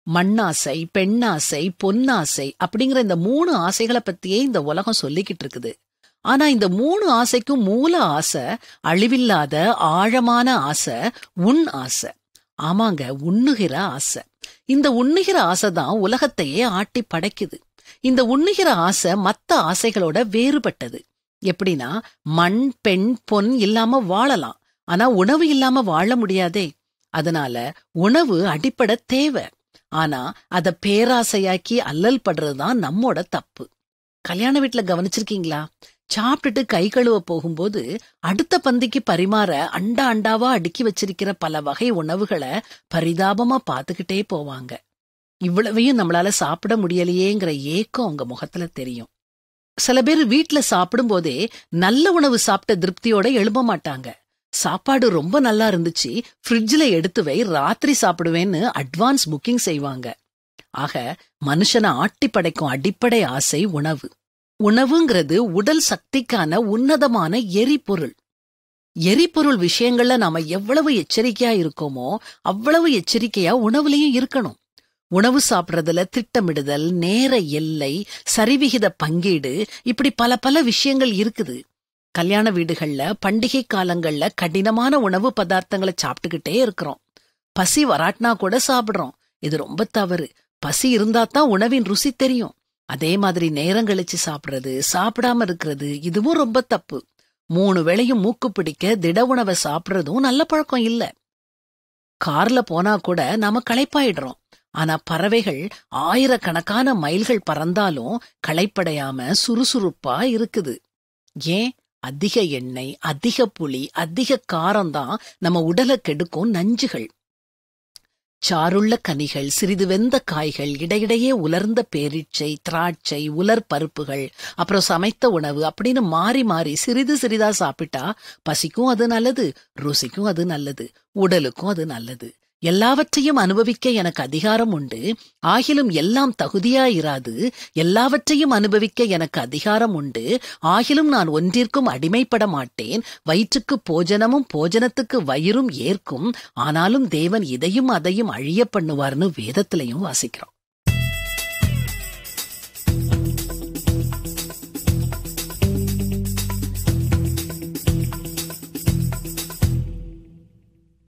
மண்ணாசை பெண்ணாசை பொன்னாசை அப்படிங்கிற இந்த மூணு ஆசைகளை பத்தியே இந்த உலகம் சொல்லிக்கிட்டு இருக்குது ஆனா இந்த மூணு ஆசைக்கும் மூல ஆசை அழிவில்லாத ஆழமான ஆசை உன் ஆசை ஆமாங்க உண்ணுகிற ஆசை இந்த உண்ணுகிற ஆசை தான் உலகத்தையே ஆட்டி படைக்குது இந்த உண்ணுகிற ஆசை மத்த ஆசைகளோட வேறுபட்டது எப்படின்னா மண் பெண் பொன் இல்லாம வாழலாம் ஆனா உணவு இல்லாம வாழ முடியாதே அதனால உணவு அடிப்படை தேவை ஆனா அத பேராசையாக்கி அல்லல் படுறதுதான் நம்மோட தப்பு கல்யாண வீட்டுல கவனிச்சிருக்கீங்களா சாப்பிட்டுட்டு கை கழுவ போகும்போது அடுத்த பந்திக்கு பரிமாற அண்டா அண்டாவா அடுக்கி வச்சிருக்கிற பல வகை உணவுகளை பரிதாபமா பாத்துக்கிட்டே போவாங்க இவ்வளவையும் நம்மளால சாப்பிட முடியலையேங்கிற ஏக்கம் அவங்க முகத்துல தெரியும் சில பேர் வீட்ல சாப்பிடும் போதே நல்ல உணவு சாப்பிட்ட திருப்தியோட எழும்ப மாட்டாங்க சாப்பாடு ரொம்ப நல்லா இருந்துச்சு ஃப்ரிட்ஜ்ல எடுத்து வை ராத்திரி சாப்பிடுவேன்னு அட்வான்ஸ் புக்கிங் செய்வாங்க ஆக மனுஷனை ஆட்டி படைக்கும் அடிப்படை ஆசை உணவு உணவுங்கிறது உடல் சக்திக்கான உன்னதமான எரிபொருள் எரிபொருள் விஷயங்கள்ல நாம எவ்வளவு எச்சரிக்கையா இருக்கோமோ அவ்வளவு எச்சரிக்கையா உணவுலயும் இருக்கணும் உணவு சாப்பிடுறதுல திட்டமிடுதல் நேர எல்லை சரிவிகித பங்கீடு இப்படி பல பல விஷயங்கள் இருக்குது கல்யாண வீடுகள்ல பண்டிகை காலங்கள்ல கடினமான உணவு பதார்த்தங்களை சாப்பிட்டுக்கிட்டே இருக்கிறோம் பசி வராட்டினா கூட சாப்பிடுறோம் இது ரொம்ப தவறு பசி இருந்தா தான் உணவின் ருசி தெரியும் அதே மாதிரி நேரம் கழிச்சு சாப்பிடுறது சாப்பிடாம இருக்கிறது இதுவும் ரொம்ப தப்பு மூணு வேளையும் மூக்கு பிடிக்க திட உணவை சாப்பிடுறதும் நல்ல பழக்கம் இல்ல கார்ல போனா கூட நாம களைப்பாயிடுறோம் ஆனா பறவைகள் ஆயிரக்கணக்கான மைல்கள் பறந்தாலும் களைப்படையாம சுறுசுறுப்பா இருக்குது ஏன் அதிக எண்ணெய் அதிக புளி அதிக காரம்தான் நம்ம உடலை கெடுக்கும் நஞ்சுகள் சாருள்ள கனிகள் சிறிது வெந்த காய்கள் இடையிடையே உலர்ந்த பேரீட்சை திராட்சை உலர் பருப்புகள் அப்புறம் சமைத்த உணவு அப்படின்னு மாறி மாறி சிறிது சிறிதா சாப்பிட்டா பசிக்கும் அது நல்லது ருசிக்கும் அது நல்லது உடலுக்கும் அது நல்லது எல்லாவற்றையும் அனுபவிக்க எனக்கு அதிகாரம் உண்டு ஆகிலும் எல்லாம் தகுதியாயிராது எல்லாவற்றையும் அனுபவிக்க எனக்கு அதிகாரம் உண்டு ஆகிலும் நான் ஒன்றிற்கும் அடிமைப்பட மாட்டேன் வயிற்றுக்கு போஜனமும் போஜனத்துக்கு வயிறும் ஏற்கும் ஆனாலும் தேவன் இதையும் அதையும் அழிய பண்ணுவார்னு வேதத்திலையும் வாசிக்கிறோம்